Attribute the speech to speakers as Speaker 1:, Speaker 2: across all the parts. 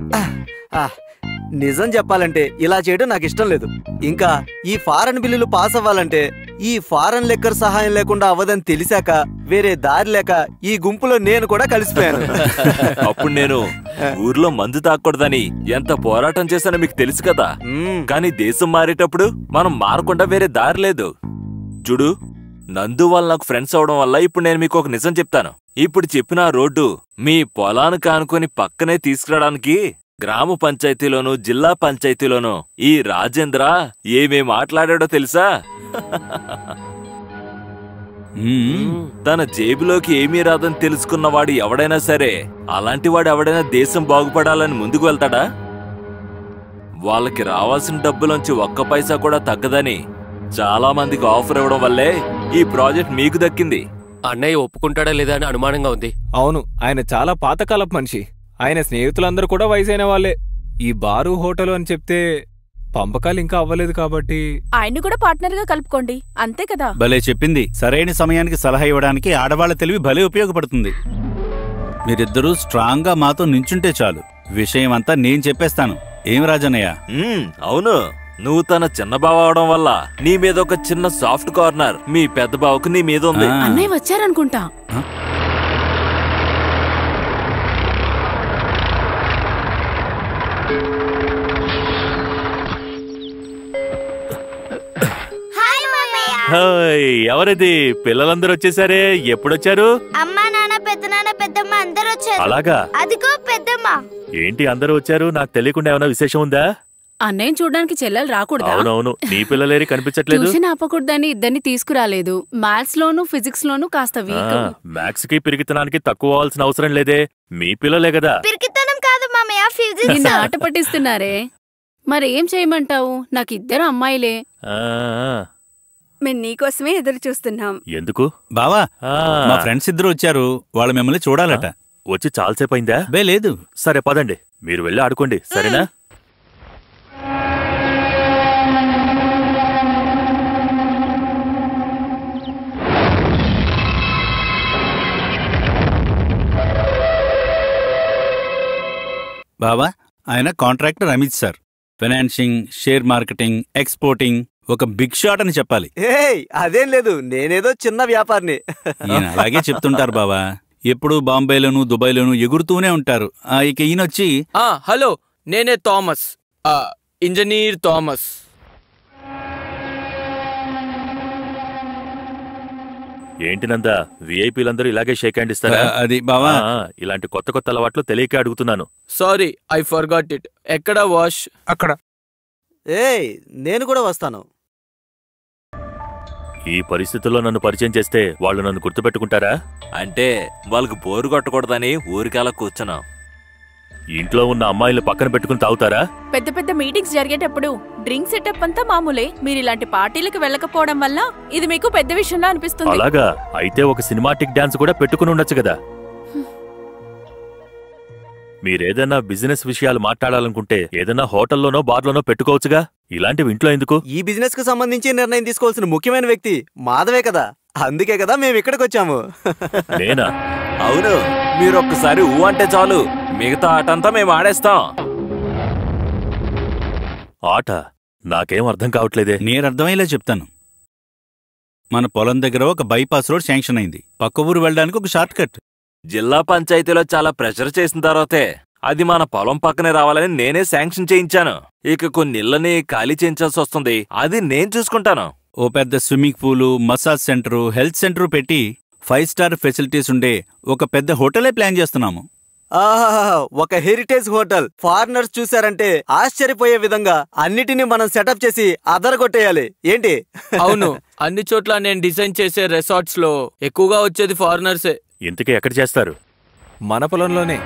Speaker 1: ఆ, నిజం చెప్పాలంటే ఇలా చేయడం నాకు ఇష్టం లేదు ఇంకా ఈ ఫారెన్ బిల్లులు పాస్ అవ్వాలంటే ఈ ఫారెన్ లెక్కర్ సహాయం లేకుండా అవ్వదని తెలిసాక వేరే దారి లేక ఈ గుంపులో నేను కూడా కలిసిపోయాను
Speaker 2: అప్పుడు నేను ఊర్లో మందు తాగకూడదని ఎంత పోరాటం చేశానో మీకు తెలుసు కదా
Speaker 1: మ్మ్.
Speaker 2: కానీ దేశం మారేటప్పుడు మనం మారకుండా వేరే దారి లేదు చూడు నందు వల్ల నాకు ఫ్రెండ్స్ అవడం వల్ల ఇప్పుడు నేను మీకు ఒక నిజం చెప్తాను ఇప్పుడు చెప్పిన ఆ రోడ్డు మీ పొలానికి ఆనుకొని పక్కనే తీసుకురావడానికి గ్రామ పంచాయతీలోను జిల్లా పంచాయతీలోను ఈ రాజేంద్ర ఏమేం మాట్లాడాడో తెలుసా
Speaker 3: మ్మ్.
Speaker 2: తన జేబులోకి ఏమీ రాదని తెలుసుకున్నవాడు ఎవడైనా సరే అలాంటి వాడు ఎవడైనా దేశం బాగుపడాలని ముందుకు వెళ్తాడా వాళ్ళకి రావాల్సిన డబ్బులోంచి ఒక్క పైసా కూడా తగ్గదని చాలా మందికి ఆఫర్ ఇవ్వడం వల్లే ఈ ప్రాజెక్ట్ మీకు దక్కింది
Speaker 4: అన్నయ్య ఒప్పుకుంటాడా లేదా అని అనుమానంగా ఉంది
Speaker 5: అవును ఆయన చాలా పాతకాలపు మనిషి ఆయన స్నేహితులందరూ కూడా వయసైన వాళ్ళే ఈ బారు హోటల్ అని చెప్తే పంపకాలు ఇంకా అవ్వలేదు కాబట్టి
Speaker 6: ఆయన్ని కూడా పార్ట్నర్ గా కలుపుకోండి అంతే కదా
Speaker 3: భలే చెప్పింది సరైన సమయానికి సలహా ఇవ్వడానికి ఆడవాళ్ల తెలివి భలే ఉపయోగపడుతుంది మీరిద్దరూ స్ట్రాంగ్ గా మాతో నించుంటే చాలు విషయం అంతా నేను చెప్పేస్తాను ఏం రాజన్నయ్య
Speaker 2: మ్మ్, అవును నువ్వు తన చిన్న బావ అవడం వల్ల నీ మీద ఒక చిన్న సాఫ్ట్ కార్నర్ మీ పెద్ద బావకు నీ మీద ఉంది
Speaker 3: ఆ,
Speaker 6: అన్నయ్య వచ్చారనుకుంటా
Speaker 2: హాయ్, ఎవరిది పిల్లలందరూ వచ్చేసారే ఎప్పుడొచ్చారు
Speaker 7: అమ్మ నాన్న పెద్దనాన్న పెద్దమ్మ అందరూ వచ్చారు
Speaker 2: అలాగా
Speaker 7: అదిగో పెద్దమ్మ
Speaker 2: ఏంటి అందరూ వచ్చారు నాకు తెలియకుండా ఏమైనా విశేషం ఉందా
Speaker 6: అన్నయ్య చూడడానికి చెల్లెలు రాకూడదా
Speaker 2: అవునవును నీ పిల్లలేరి కనిపించట్లేదు
Speaker 6: ట్యూషన్ ఆపకూడదని ఇద్దరిని తీసుకురాలేదు మ్యాథ్స్ లోను ఫిజిక్స్ లోను కాస్త వీక్
Speaker 2: మ్యాథ్స్ కి పిరిగితనానికి తక్కువ అవ్వాల్సిన అవసరం లేదే మీ పిల్లలే కదా
Speaker 7: పిరికితనం కాదు మామయ్య ఫిజిక్స్
Speaker 6: నిన్న ఆట పట్టిస్తున్నారే మరి ఏం చేయమంటావు నాకు ఇద్దరు అమ్మాయిలే
Speaker 2: ఆ, ఆ,
Speaker 8: మేము నీకోసమే ఎదురు చూస్తున్నాం
Speaker 2: ఎందుకు
Speaker 3: బావా
Speaker 2: ఆ,
Speaker 3: మా ఫ్రెండ్స్ ఇద్దరు వచ్చారు వాళ్ళు మిమ్మల్ని చూడాలట
Speaker 2: వచ్చి చాలాసేపు అయిందా
Speaker 3: బే లేదు
Speaker 2: సరే పదండి మీరు వెళ్ళి ఆడుకోండి సరేనా
Speaker 3: బావా ఆయన contractor Amit sir financing share marketing exporting ఒక బిగ్ షాట్ అని చెప్పాలి
Speaker 1: ఏయ్ అదేం లేదు నేనేదో చిన్న వ్యాపారిని
Speaker 3: ఈయన అలాగే చెప్తుంటారు బావా ఎప్పుడూ బాంబేలోను దుబాయ్లోను ఎగురుతూనే ఉంటారు ఆ, ఇక ఈయనొచ్చి
Speaker 4: ఆ హలో నేనే థామస్ ఆ ఇంజనీర్ థామస్
Speaker 2: ఏంటి నందా విఐపీలందరూ ఇలాగే షేక్ హ్యాండ్ ఇస్తారా
Speaker 3: ఆ, అది బావా
Speaker 2: ఆ, ఇలాంటి కొత్త కొత్త అలవాట్లు తెలియక అడుగుతున్నాను
Speaker 4: సారీ ఐ ఫర్గాట్ ఇట్ ఎక్కడ వాష్
Speaker 5: అక్కడ
Speaker 1: ఏయ్ నేను కూడా వస్తాను
Speaker 2: ఈ పరిస్థితుల్లో నన్ను పరిచయం చేస్తే వాళ్ళు నన్ను గుర్తుపెట్టుకుంటారా అంటే వాళ్ళకి బోరు కొట్టకూడదని ఊరికలా కూర్చున్నాం ఇంట్లో ఉన్న అమ్మాయిలు పక్కన పెట్టుకుని తాగుతారా
Speaker 6: పెద్ద పెద్ద మీటింగ్స్ జరిగేటప్పుడు డ్రింక్ సెటప్ అంతా మామూలే మీరు ఇలాంటి పార్టీలకు వెళ్ళకపోవడం వల్ల ఇది మీకు పెద్ద విషయంలా అనిపిస్తుంది
Speaker 2: అలాగా అయితే ఒక సినిమాటిక్ డాన్స్ కూడా పెట్టుకుని ఉండొచ్చు కదా మీరేదన్నా బిజినెస్ విషయాలు మాట్లాడాలనుకుంటే ఏదన్నా హోటల్లోనో బార్లోనో పెట్టుకోవచ్చుగా ఇలాంటివి ఇంట్లో ఎందుకు
Speaker 1: ఈ బిజినెస్ కు సంబంధించి నిర్ణయం తీసుకోవాల్సిన ముఖ్యమైన వ్యక్తి మాధవే కదా అందుకే కదా మేము ఇక్కడికి వచ్చాము
Speaker 2: నేనా అవును మీరు ఒక్కసారి ఊ అంటే చాలు మిగతా ఆటంతా మేము ఆడేస్తాం ఆట నాకేం అర్థం కావట్లేదే
Speaker 3: నేను అర్థమయ్యేలా చెప్తాను మన పొలం దగ్గర ఒక బైపాస్ రోడ్ శాంక్షన్ అయింది పక్క ఊరు వెళ్ళడానికి ఒక షార్ట్ కట్
Speaker 2: జిల్లా పంచాయతీలో చాలా ప్రెషర్ చేసిన తర్వాతే అది మన పొలం పక్కనే రావాలని నేనే శాంక్షన్ చేయించాను ఇక కొన్ని ఇళ్ళని ఖాళీ చేయించాల్సి వస్తుంది అది నేను చూసుకుంటాను
Speaker 3: ఓ పెద్ద swimming pool massage center health center పెట్టి ఫైవ్ స్టార్ ఫెసిలిటీస్ ఉండే ఒక పెద్ద హోటలే ప్లాన్ చేస్తున్నాము
Speaker 1: ఆహా ఒక హెరిటేజ్ హోటల్ ఫారినర్స్ చూసారంటే ఆశ్చర్యపోయే విధంగా అన్నిటినీ మనం సెటప్ చేసి అదరగొట్టేయాలి ఏంటి
Speaker 4: అవును అన్ని చోట్ల నేను డిజైన్ చేసే రెసార్ట్స్ లో ఎక్కువగా వచ్చేది ఫారినర్సే
Speaker 2: ఇంతకీ ఎక్కడ చేస్తారు
Speaker 5: మన పొలంలోనే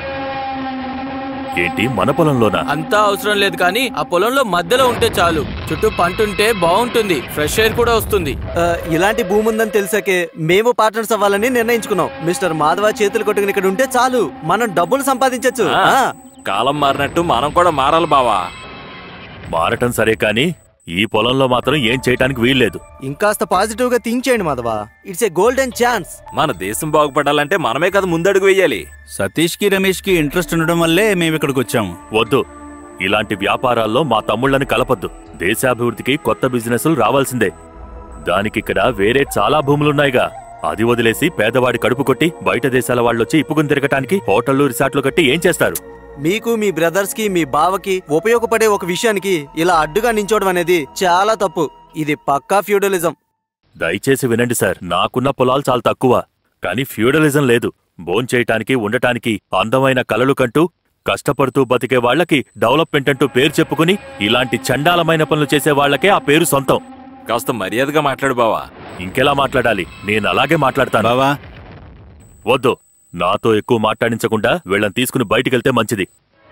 Speaker 2: ఏంటి మన పొలంలోనా
Speaker 4: అంతా అవసరం లేదు కానీ ఆ పొలంలో మధ్యలో ఉంటే చాలు చుట్టూ పంట ఉంటే బాగుంటుంది ఫ్రెష్ ఎయిర్ కూడా వస్తుంది
Speaker 1: ఆ, ఇలాంటి భూమి ఉందని తెలిసాకే మేము పార్ట్నర్స్ అవ్వాలని నిర్ణయించుకున్నాం మిస్టర్ మాధవ చేతులు కొట్టుకుని ఇక్కడ ఉంటే చాలు మనం డబ్బులు సంపాదించొచ్చు
Speaker 2: ఆ.
Speaker 1: ఆ.
Speaker 2: కాలం మారినట్టు మనం కూడా మారాలి బావా మారటం సరే కాని
Speaker 9: ఈ పొలంలో మాత్రం ఏం చేయటానికి వీల్లేదు
Speaker 1: ఇంకాస్త పాజిటివ్ గా థింక్ చేయండి Madhava it's a golden chance
Speaker 2: మన దేశం బాగుపడాలంటే మనమే కదా ముందడుగు వెయ్యాలి
Speaker 3: సతీష్కి రమేష్కి ఇంట్రెస్ట్ ఉండడం వల్లే మేము ఇక్కడికి వచ్చాము
Speaker 9: వద్దు ఇలాంటి వ్యాపారాల్లో మా తమ్ముళ్ళని కలపొద్దు దేశాభివృద్ధికి కొత్త బిజినెస్లు రావాల్సిందే దానికిక్కడ వేరే చాలా భూములున్నాయిగా అది వదిలేసి పేదవాడి కడుపు కొట్టి బయట దేశాల వాళ్ళొచ్చి ఇప్పుకుని తిరగటానికి హోటళ్లు రిసార్ట్లు కట్టి ఏం చేస్తారు
Speaker 1: మీకు మీ బ్రదర్స్ కి మీ బావకి ఉపయోగపడే ఒక విషయానికి ఇలా అడ్డుగా నించోవడం అనేది చాలా తప్పు ఇది పక్కా ఫ్యూడలిజం
Speaker 9: దయచేసి వినండి సార్ నాకున్న పొలాలు చాలా తక్కువ కానీ ఫ్యూడలిజం లేదు భోంచేయటానికి ఉండటానికి అందమైన కలలు కంటూ కష్టపడుతూ బతికే వాళ్ళకి డెవలప్మెంట్ అంటూ పేరు చెప్పుకుని ఇలాంటి చండాలమైన పనులు చేసే వాళ్ళకే ఆ పేరు సొంతం
Speaker 2: కాస్త మర్యాదగా మాట్లాడు బావా
Speaker 9: ఇంకెలా మాట్లాడాలి నేను అలాగే మాట్లాడతాను
Speaker 3: బావా
Speaker 9: వద్దు నాతో ఎక్కువ మాట్లాడించకుండా వీళ్ళని తీసుకుని బయటికెళ్తే మంచిది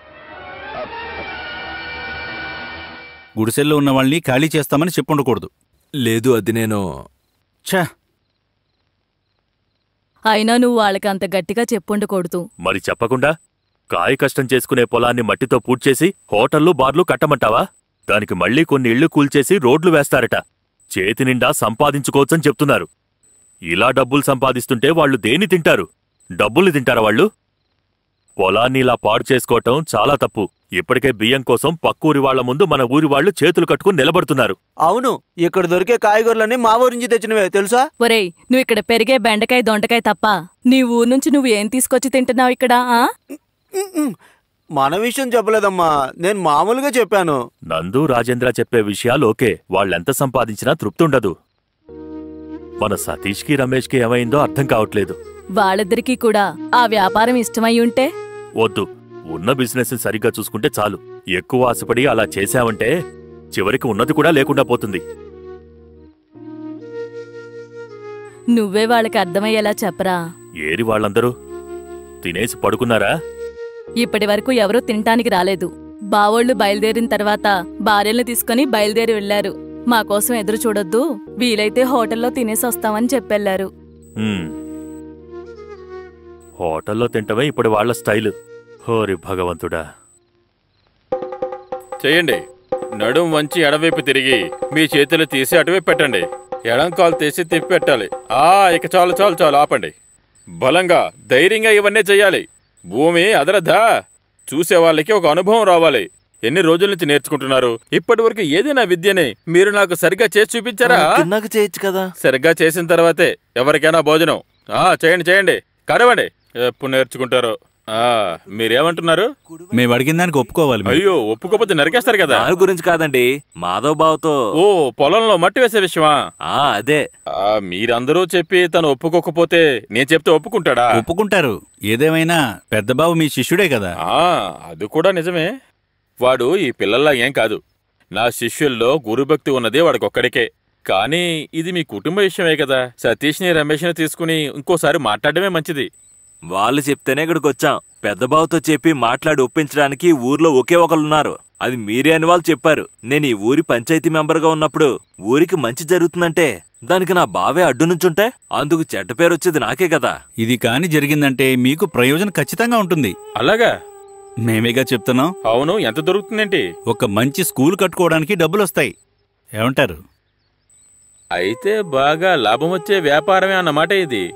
Speaker 3: గుడిసెల్లో ఉన్న వాళ్ళని ఖాళీ చేస్తామని చెప్పుండకూడదు
Speaker 2: లేదు అది నేను
Speaker 3: ఛా
Speaker 10: అయినా నువ్వు వాళ్ళకి అంత గట్టిగా చెప్పుండకూడదు
Speaker 9: మరి చెప్పకుండా కాయ కష్టం చేసుకునే పొలాన్ని మట్టితో పూడ్చేసి హోటళ్లు బార్లు కట్టమంటావా దానికి మళ్ళీ కొన్ని ఇళ్లు కూల్చేసి రోడ్లు వేస్తారట చేతి నిండా సంపాదించుకోవచ్చని చెప్తున్నారు ఇలా డబ్బులు సంపాదిస్తుంటే వాళ్ళు దేని తింటారు డబ్బులు తింటారా వాళ్ళు పొలాన్ని ఇలా పాడు చేసుకోవటం చాలా తప్పు ఇప్పటికే బియ్యం కోసం పక్కూరి వాళ్ల ముందు మన ఊరి వాళ్ళు చేతులు కట్టుకుని నిలబడుతున్నారు
Speaker 1: అవును ఇక్కడ దొరికే కాయగూరలన్నీ మా ఊరి నుంచి తెచ్చినవే తెలుసా
Speaker 10: ఒరేయ్ నువ్వు ఇక్కడ పెరిగే బెండకాయ దొండకాయ తప్ప నీ ఊరు నుంచి నువ్వు ఏం తీసుకొచ్చి తింటున్నావు ఇక్కడ ఆ
Speaker 1: మన విషయం చెప్పలేదమ్మా నేను మామూలుగా చెప్పాను
Speaker 9: నందు రాజేంద్ర చెప్పే విషయాలు ఓకే వాళ్ళెంత సంపాదించినా తృప్తుండదు మన సతీష్కి రమేష్కి ఏమైందో అర్థం కావట్లేదు
Speaker 10: వాళ్ళిద్దరికీ కూడా ఆ వ్యాపారం ఇష్టమై ఉంటే
Speaker 9: వద్దు ఉన్న బిజినెస్ సరిగ్గా చూసుకుంటే చాలు ఎక్కువ ఆశపడి అలా చేశావంటే చివరికి ఉన్నది కూడా లేకుండా పోతుంది
Speaker 10: నువ్వే వాళ్ళకి అర్థమయ్యేలా చెప్పరా
Speaker 9: ఏరి వాళ్ళందరూ తినేసి పడుకున్నారా
Speaker 10: ఇప్పటి వరకు ఎవరూ తినటానికి రాలేదు బావోళ్లు బయలుదేరిన తర్వాత భార్యల్ని తీసుకుని బయలుదేరి వెళ్లారు మా కోసం ఎదురు చూడొద్దు వీలైతే హోటల్లో తినేసి వస్తామని చెప్పెళ్లారు
Speaker 9: హ్మ్. హోటల్లో తింటమే ఇప్పుడు వాళ్ళ స్టైలు హోరి భగవంతుడా
Speaker 11: చేయండి నడుం వంచి ఎడవైపు తిరిగి మీ చేతులు తీసి అటువైపు పెట్టండి ఎడం కాలు తీసి తిప్పి పెట్టాలి ఆ ఇక చాలు చాలు చాలు ఆపండి బలంగా ధైర్యంగా ఇవన్నీ చెయ్యాలి భూమి అదరద్దా చూసే వాళ్ళకి ఒక అనుభవం రావాలి ఎన్ని రోజుల నుంచి నేర్చుకుంటున్నారు ఇప్పటి వరకు ఏదైనా విద్యని మీరు నాకు సరిగ్గా చేసి చూపించారా
Speaker 2: తిన్నాక చేయొచ్చు కదా
Speaker 11: సరిగ్గా చేసిన తర్వాతే ఎవరికైనా భోజనం ఆ చేయండి చేయండి కడవండి ఎప్పుడు నేర్చుకుంటారు ఆ మీరేమంటున్నారు
Speaker 3: మేము అడిగిన దానికి ఒప్పుకోవాలి మీరు.
Speaker 11: అయ్యో ఒప్పుకోపోతే నరికేస్తారు కదా
Speaker 2: దాని గురించి కాదండి మాధవ్ బావతో
Speaker 11: ఓ పొలంలో మట్టి వేసే విషయమా
Speaker 2: ఆ అదే
Speaker 11: ఆ, మీరందరూ చెప్పి తను ఒప్పుకోకపోతే నేను చెప్తే ఒప్పుకుంటాడా
Speaker 3: ఒప్పుకుంటారు ఏదేమైనా పెద్దబాబు మీ శిష్యుడే కదా
Speaker 11: ఆ అది కూడా నిజమే వాడు ఈ పిల్లల్లా ఏం కాదు నా శిష్యుల్లో గురుభక్తి ఉన్నది వాడికొక్కడికే కానీ ఇది మీ కుటుంబ విషయమే కదా సతీష్ని రమేష్ని తీసుకుని ఇంకోసారి మాట్లాడమే మంచిది
Speaker 2: వాళ్ళు చెప్తేనే ఇక్కడికి వచ్చాం పెద్ద బావతో చెప్పి మాట్లాడి ఒప్పించడానికి ఊర్లో ఒకే ఒకరున్నారు అది మీరే అని వాళ్ళు చెప్పారు నేను ఈ ఊరి పంచాయతీ మెంబర్గా ఉన్నప్పుడు ఊరికి మంచి జరుగుతుందంటే దానికి నా బావే అడ్డు నుంచుంటే అందుకు చెడ్డ పేరు వచ్చేది నాకే కదా
Speaker 3: ఇది కాని జరిగిందంటే మీకు ప్రయోజనం ఖచ్చితంగా ఉంటుంది
Speaker 11: అలాగా
Speaker 3: మేమేగా చెప్తున్నాం
Speaker 11: అవును ఎంత దొరుకుతుందేంటి
Speaker 3: ఒక మంచి స్కూల్ కట్టుకోవడానికి డబ్బులు వస్తాయి ఏమంటారు
Speaker 11: అయితే బాగా లాభం వచ్చే వ్యాపారమే అన్నమాట ఇది